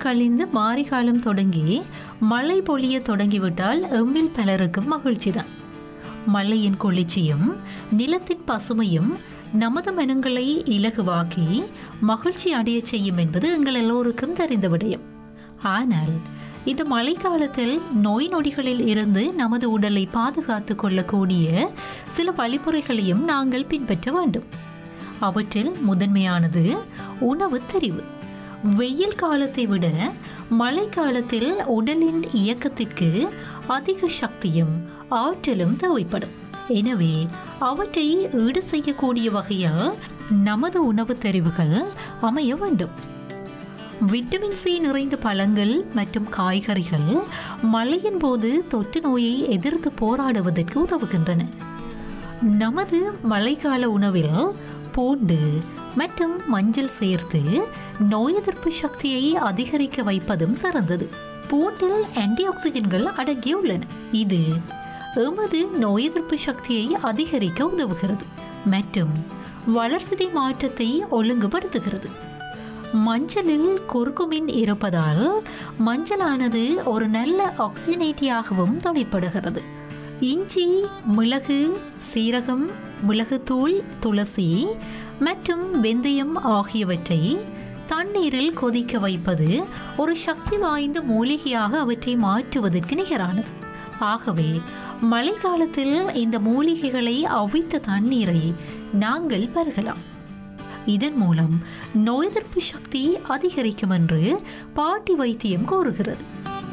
நாட்கள் கழிந்து மாரிகாலம் தொடங்கி மழை பொழிய தொடங்கிவிட்டால் எம்மில் பலருக்கும் மகிழ்ச்சிதான் மழையின் குளிர்ச்சியும் நிலத்தின் பசுமையும் நமது மனங்களை இலகுவாக்கி மகிழ்ச்சி அடையச் செய்யும் என்பது எங்கள் எல்லோருக்கும் தெரிந்த விடயம் ஆனால் இந்த மழைக்காலத்தில் நோய் நொடிகளில் இருந்து நமது உடலை பாதுகாத்து கொள்ளக்கூடிய சில வழிமுறைகளையும் நாங்கள் பின்பற்ற வேண்டும் அவற்றில் முதன்மையானது உணவு தெரிவு வெயில் காலத்தை விட மழை காலத்தில் உடலின் இயக்கத்திற்கு அதிக சக்தியும் ஆற்றலும் தேவைப்படும் எனவே அவற்றை ஈடு செய்யக்கூடிய வகையில் நமது உணவு தெரிவுகள் அமைய வேண்டும் விட்டமின் சி நிறைந்த பழங்கள் மற்றும் காய்கறிகள் மழையின் போது தொற்று நோயை எதிர்த்து போராடுவதற்கு உதவுகின்றன நமது மழைக்கால உணவில் பூண்டு மற்றும் மஞ்சள் சேர்த்து நோய் எதிர்ப்பு சக்தியை அதிகரிக்க வைப்பதும் சிறந்தது பூண்டில் ஆன்டி ஆக்சிஜன்கள் அடங்கியுள்ளன இது எமது நோய் எதிர்ப்பு சக்தியை அதிகரிக்க உதவுகிறது மற்றும் வளர்சிதை மாற்றத்தை ஒழுங்குபடுத்துகிறது மஞ்சளில் குறுக்குமின் இருப்பதால் மஞ்சளானது ஒரு நல்ல ஆக்சிஜனேட்டியாகவும் தொழிற்படுகிறது இஞ்சி மிளகு சீரகம் மிளகுத்தூள் துளசி மற்றும் வெந்தயம் ஆகியவற்றை தண்ணீரில் கொதிக்க வைப்பது ஒரு சக்தி வாய்ந்த மூலிகையாக அவற்றை மாற்றுவதற்கு நிகரானது ஆகவே மழைக்காலத்தில் இந்த மூலிகைகளை அவித்த தண்ணீரை நாங்கள் பருகலாம் இதன் மூலம் நோய் எதிர்ப்பு சக்தி அதிகரிக்கும் என்று பாட்டி வைத்தியம் கூறுகிறது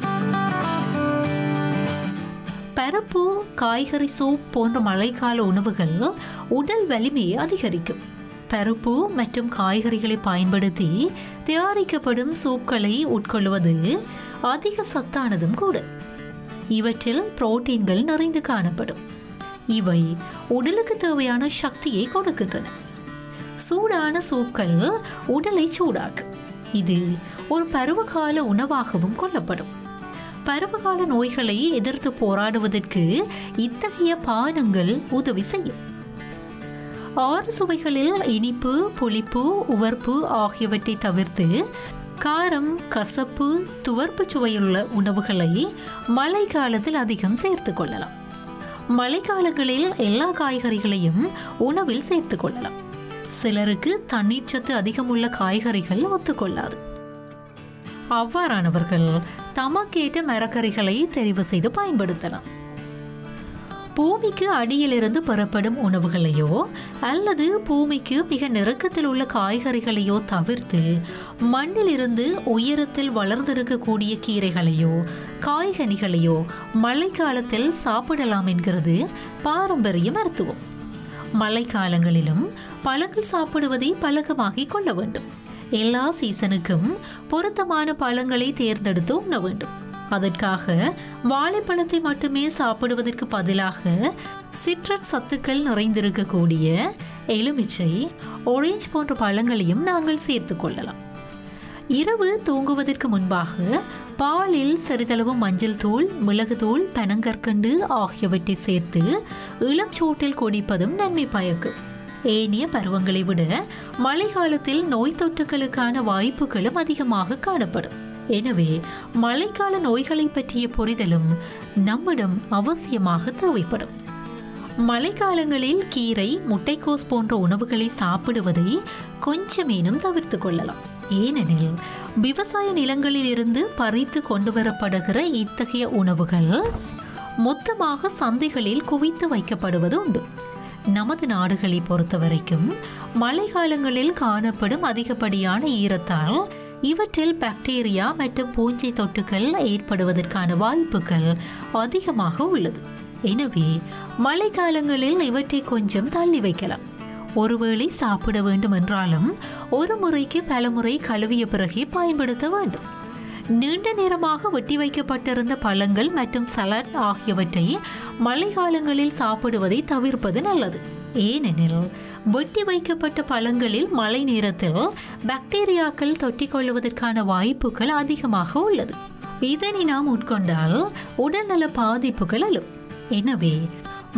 பருப்பு காய்கறி சூப் போன்ற மழைக்கால உணவுகள் உடல் வலிமையை அதிகரிக்கும் பருப்பு மற்றும் காய்கறிகளை பயன்படுத்தி தயாரிக்கப்படும் சூப்களை உட்கொள்வது அதிக சத்தானதும் கூட இவற்றில் புரோட்டீன்கள் நிறைந்து காணப்படும் இவை உடலுக்கு தேவையான சக்தியை கொடுக்கின்றன சூடான சூப்கள் உடலை சூடாக்கும் இது ஒரு பருவகால உணவாகவும் கொள்ளப்படும் பருவகால நோய்களை எதிர்த்து போராடுவதற்கு இத்தகைய பானங்கள் உதவி செய்யும் ஆறு சுவைகளில் இனிப்பு புளிப்பு உவர்ப்பு ஆகியவற்றை தவிர்த்து காரம் கசப்பு துவர்ப்பு சுவையுள்ள உணவுகளை மழை காலத்தில் அதிகம் சேர்த்து கொள்ளலாம் மழைக்காலங்களில் எல்லா காய்கறிகளையும் உணவில் சேர்த்து கொள்ளலாம் சிலருக்கு தண்ணீர் சத்து அதிகமுள்ள காய்கறிகள் ஒத்துக்கொள்ளாது அவ்வாறானவர்கள் தமக்கேற்ற மரக்கறிகளை தெரிவு செய்து பயன்படுத்தலாம் பூமிக்கு அடியிலிருந்து பெறப்படும் உணவுகளையோ அல்லது பூமிக்கு மிக நெருக்கத்தில் உள்ள காய்கறிகளையோ தவிர்த்து மண்ணிலிருந்து உயரத்தில் வளர்ந்திருக்கக்கூடிய கீரைகளையோ காய்கனிகளையோ மழைக்காலத்தில் சாப்பிடலாம் என்கிறது பாரம்பரிய மருத்துவம் மழைக்காலங்களிலும் பழங்கள் சாப்பிடுவதை பழக்கமாகிக் கொள்ள வேண்டும் எல்லா சீசனுக்கும் பொருத்தமான பழங்களை தேர்ந்தெடுத்து உண்ண வேண்டும் அதற்காக வாழைப்பழத்தை மட்டுமே சாப்பிடுவதற்கு பதிலாக சிட்ரட் சத்துக்கள் நிறைந்திருக்கக்கூடிய எலுமிச்சை ஒரேஞ்ச் போன்ற பழங்களையும் நாங்கள் சேர்த்து கொள்ளலாம் இரவு தூங்குவதற்கு முன்பாக பாலில் சிறிதளவு மஞ்சள் தூள் மிளகுத்தூள் பனங்கற்கண்டு ஆகியவற்றை சேர்த்து இளம் சூட்டில் குடிப்பதும் நன்மை பயக்கும் ஏனைய பருவங்களை விட மழைக்காலத்தில் நோய் தொற்றுகளுக்கான வாய்ப்புகளும் அதிகமாக காணப்படும் எனவே மழைக்கால நோய்களை பற்றிய புரிதலும் நம்மிடம் அவசியமாக தேவைப்படும் மழைக்காலங்களில் கீரை முட்டைக்கோஸ் போன்ற உணவுகளை சாப்பிடுவதை கொஞ்சமேனும் தவிர்த்து கொள்ளலாம் ஏனெனில் விவசாய நிலங்களில் இருந்து பறித்து கொண்டு வரப்படுகிற இத்தகைய உணவுகள் மொத்தமாக சந்தைகளில் குவித்து வைக்கப்படுவது உண்டு நமது நாடுகளை பொறுத்தவரைக்கும் மழைக்காலங்களில் காணப்படும் அதிகப்படியான ஈரத்தால் இவற்றில் பாக்டீரியா மற்றும் பூஞ்சை தொட்டுகள் ஏற்படுவதற்கான வாய்ப்புகள் அதிகமாக உள்ளது எனவே மழைக்காலங்களில் இவற்றை கொஞ்சம் தள்ளி வைக்கலாம் ஒருவேளை சாப்பிட வேண்டும் என்றாலும் ஒரு முறைக்கு பல முறை கழுவிய பிறகே பயன்படுத்த வேண்டும் நீண்ட நேரமாக வெட்டி வைக்கப்பட்டிருந்த பழங்கள் மற்றும் சலாட் ஆகியவற்றை மழைக்காலங்களில் சாப்பிடுவதை தவிர்ப்பது நல்லது ஏனெனில் வெட்டி வைக்கப்பட்ட பழங்களில் மழை நேரத்தில் பாக்டீரியாக்கள் தொட்டிக்கொள்வதற்கான வாய்ப்புகள் அதிகமாக உள்ளது இதனை நாம் உட்கொண்டால் உடல்நல பாதிப்புகள் அழும் எனவே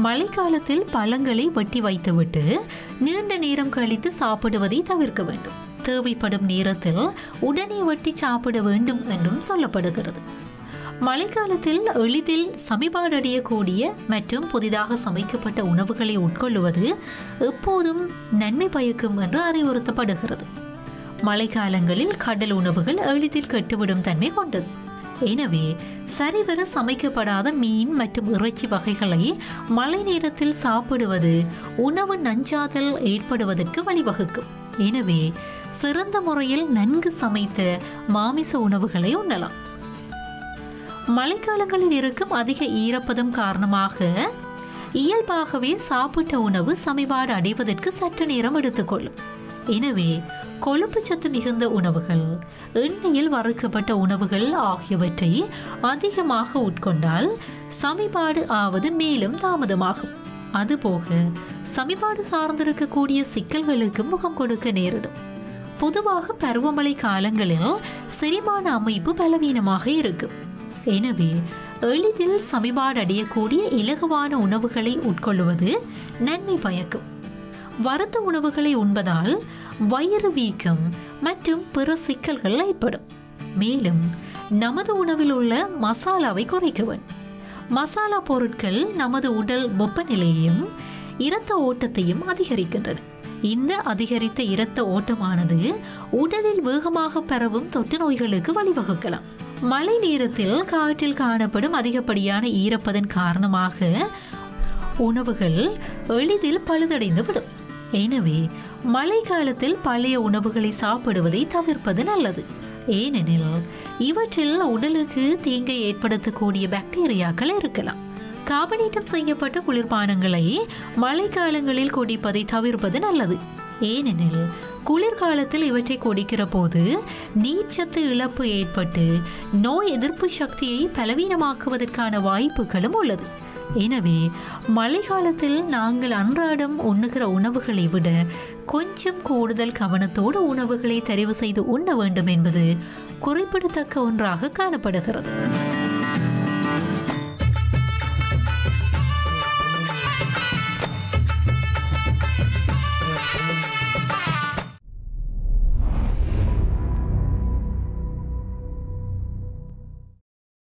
மழைக்காலத்தில் பழங்களை வெட்டி வைத்துவிட்டு நீண்ட நேரம் கழித்து சாப்பிடுவதை தவிர்க்க வேண்டும் தேவைப்படும் நேரத்தில் உடனே வெட்டி சாப்பிட வேண்டும் என்றும் சொல்லப்படுகிறது மழைக்காலத்தில் எளிதில் சமிபாடடையக்கூடிய மற்றும் புதிதாக சமைக்கப்பட்ட உணவுகளை உட்கொள்ளுவது எப்போதும் நன்மை பயக்கும் என்று அறிவுறுத்தப்படுகிறது மழைக்காலங்களில் கடல் உணவுகள் எளிதில் கெட்டுவிடும் தன்மை கொண்டது எனவே சரிவர சமைக்கப்படாத மீன் மற்றும் இறைச்சி வகைகளை மழை நேரத்தில் சாப்பிடுவது உணவு நஞ்சாதல் ஏற்படுவதற்கு வழிவகுக்கும் எனவே சிறந்த முறையில் நன்கு சமைத்த மாமிச உணவுகளை உண்ணலாம் மழைக்காலங்களில் இருக்கும் அதிக ஈரப்பதம் காரணமாக இயல்பாகவே சாப்பிட்ட உணவு சமிபாடு அடைவதற்கு சற்று நேரம் எடுத்துக்கொள்ளும் எனவே கொழுப்பு சத்து மிகுந்த உணவுகள் எண்ணெயில் வறுக்கப்பட்ட உணவுகள் ஆகியவற்றை அதிகமாக உட்கொண்டால் சமிபாடு ஆவது மேலும் தாமதமாகும் அதுபோக சமிபாடு சார்ந்திருக்கக்கூடிய சிக்கல்களுக்கு முகம் கொடுக்க நேரிடும் பொதுவாக பருவமழை காலங்களில் செரிமான அமைப்பு பலவீனமாக இருக்கும் எனவே எளிதில் சமிபாடு அடையக்கூடிய இலகுவான உணவுகளை உட்கொள்வது நன்மை பயக்கும் வறுத்த உணவுகளை உண்பதால் வயிறு வீக்கம் மற்றும் பிற சிக்கல்கள் ஏற்படும் மேலும் நமது உணவில் உள்ள மசாலாவை குறைக்க வேண்டும் மசாலா பொருட்கள் நமது உடல் வெப்பநிலையையும் இரத்த ஓட்டத்தையும் அதிகரிக்கின்றன இந்த அதிகரித்த இரத்த ஓட்டமானது உடலில் வேகமாக பரவும் தொற்று நோய்களுக்கு வழிவகுக்கலாம் மழை நேரத்தில் காற்றில் காணப்படும் அதிகப்படியான ஈரப்பதன் காரணமாக உணவுகள் எளிதில் பழுதடைந்து விடும் எனவே மழை காலத்தில் பழைய உணவுகளை சாப்பிடுவதை தவிர்ப்பது நல்லது ஏனெனில் இவற்றில் உடலுக்கு தீங்கை ஏற்படுத்தக்கூடிய பாக்டீரியாக்கள் இருக்கலாம் காபனீட்டம் செய்யப்பட்ட குளிர்பானங்களை மழைக்காலங்களில் குடிப்பதை தவிர்ப்பது நல்லது ஏனெனில் குளிர்காலத்தில் இவற்றை குடிக்கிற போது நீர்ச்சத்து இழப்பு ஏற்பட்டு நோய் எதிர்ப்பு சக்தியை பலவீனமாக்குவதற்கான வாய்ப்புகளும் உள்ளது எனவே மழைக்காலத்தில் நாங்கள் அன்றாடம் உண்ணுகிற உணவுகளை விட கொஞ்சம் கூடுதல் கவனத்தோடு உணவுகளை தெரிவு செய்து உண்ண வேண்டும் என்பது குறிப்பிடத்தக்க ஒன்றாக காணப்படுகிறது